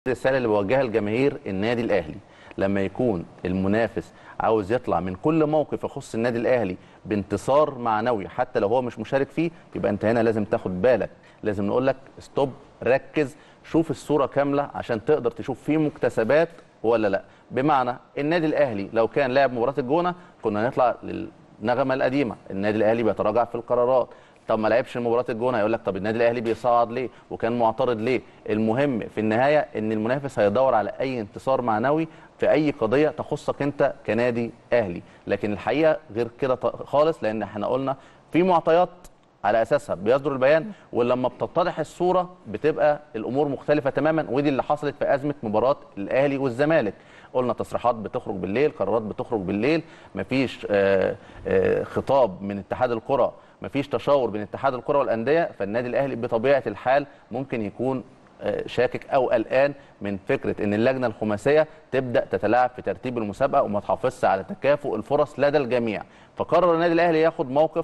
الرساله اللي بوجهها لجماهير النادي الاهلي لما يكون المنافس عاوز يطلع من كل موقف يخص النادي الاهلي بانتصار معنوي حتى لو هو مش مشارك فيه يبقى انت هنا لازم تاخد بالك لازم نقول لك ستوب ركز شوف الصوره كامله عشان تقدر تشوف فيه مكتسبات ولا لا بمعنى النادي الاهلي لو كان لاعب مباراه الجونه كنا نطلع للنغمه القديمه النادي الاهلي بيتراجع في القرارات طب ما لعبش مباراه الجونه هيقول لك طب النادي الاهلي بيصعد ليه وكان معترض ليه المهم في النهايه ان المنافس هيدور على اي انتصار معنوي في اي قضيه تخصك انت كنادي اهلي لكن الحقيقه غير كده خالص لان احنا قلنا في معطيات على اساسها بيصدر البيان ولما بتتضح الصوره بتبقى الامور مختلفه تماما ودي اللي حصلت في ازمه مباراه الاهلي والزمالك قلنا تصريحات بتخرج بالليل قرارات بتخرج بالليل مفيش آه، آه، خطاب من اتحاد الكره مفيش تشاور بين اتحاد الكره والانديه فالنادي الاهلي بطبيعه الحال ممكن يكون آه، شاكك او قلقان من فكره ان اللجنه الخماسيه تبدا تتلاعب في ترتيب المسابقه وما تحافظش على تكافؤ الفرص لدى الجميع فقرر النادي الاهلي ياخد موقف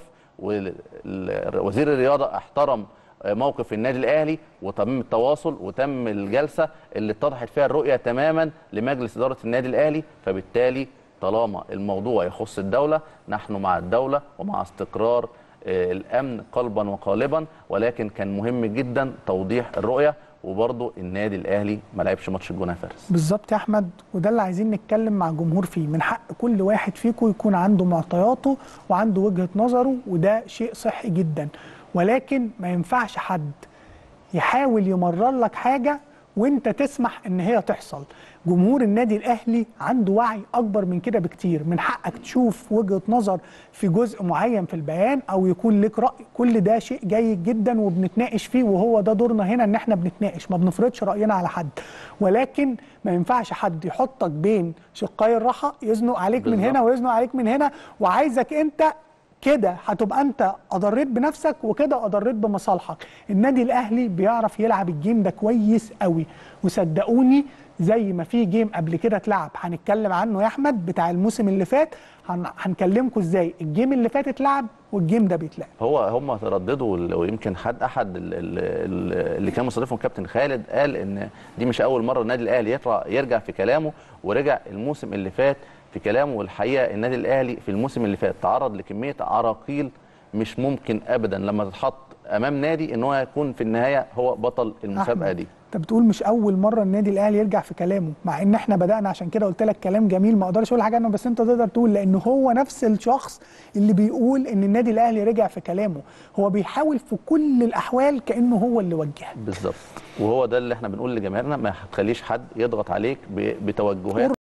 ووزير الرياضه احترم موقف النادي الاهلي وتم التواصل وتم الجلسه اللي اتضحت فيها الرؤيه تماما لمجلس اداره النادي الاهلي فبالتالي طالما الموضوع يخص الدوله نحن مع الدوله ومع استقرار آه، الامن قلبا وقالبا ولكن كان مهم جدا توضيح الرؤيه وبرضه النادي الاهلي ما لعبش ماتش الجونه يا فارس بالظبط يا احمد وده اللي عايزين نتكلم مع الجمهور فيه من حق كل واحد فيكم يكون عنده معطياته وعنده وجهه نظره وده شيء صحي جدا ولكن ما ينفعش حد يحاول يمرر لك حاجه وانت تسمح ان هي تحصل جمهور النادي الاهلي عنده وعي اكبر من كده بكتير من حقك تشوف وجهه نظر في جزء معين في البيان او يكون لك راي كل ده شيء جيد جدا وبنتناقش فيه وهو ده دورنا هنا ان احنا بنتناقش ما بنفرضش راينا على حد ولكن ما ينفعش حد يحطك بين شقي الراحه يزنق عليك من بالظبط. هنا ويزنق عليك من هنا وعايزك انت كده هتبقى انت اضريت بنفسك وكده اضريت بمصالحك النادي الاهلي بيعرف يلعب الجيم ده كويس قوي وصدقوني زي ما في جيم قبل كده اتلعب هنتكلم عنه يا احمد بتاع الموسم اللي فات هن- هنكلمكم ازاي الجيم اللي فات اتلعب والجيم ده بيتلعب هو هم ترددوا ال- ويمكن حد احد ال- ال- ال- اللي كان مستضيفهم كابتن خالد قال ان دي مش اول مره النادي الاهلي يطلع يرجع في كلامه ورجع الموسم اللي فات في كلامه والحقيقه النادي الاهلي في الموسم اللي فات تعرض لكميه عراقيل مش ممكن ابدا لما تتحط امام نادي ان هو يكون في النهايه هو بطل المسابقه أحمد، دي انت بتقول مش اول مره النادي الاهلي يرجع في كلامه مع ان احنا بدانا عشان كده قلت لك كلام جميل ما اقدرش اقول حاجه عنه بس انت تقدر تقول لان هو نفس الشخص اللي بيقول ان النادي الاهلي رجع في كلامه هو بيحاول في كل الاحوال كانه هو اللي وجه بالظبط وهو ده اللي احنا بنقول لجماهيرنا ما تخليش حد يضغط عليك ب- بتوجهات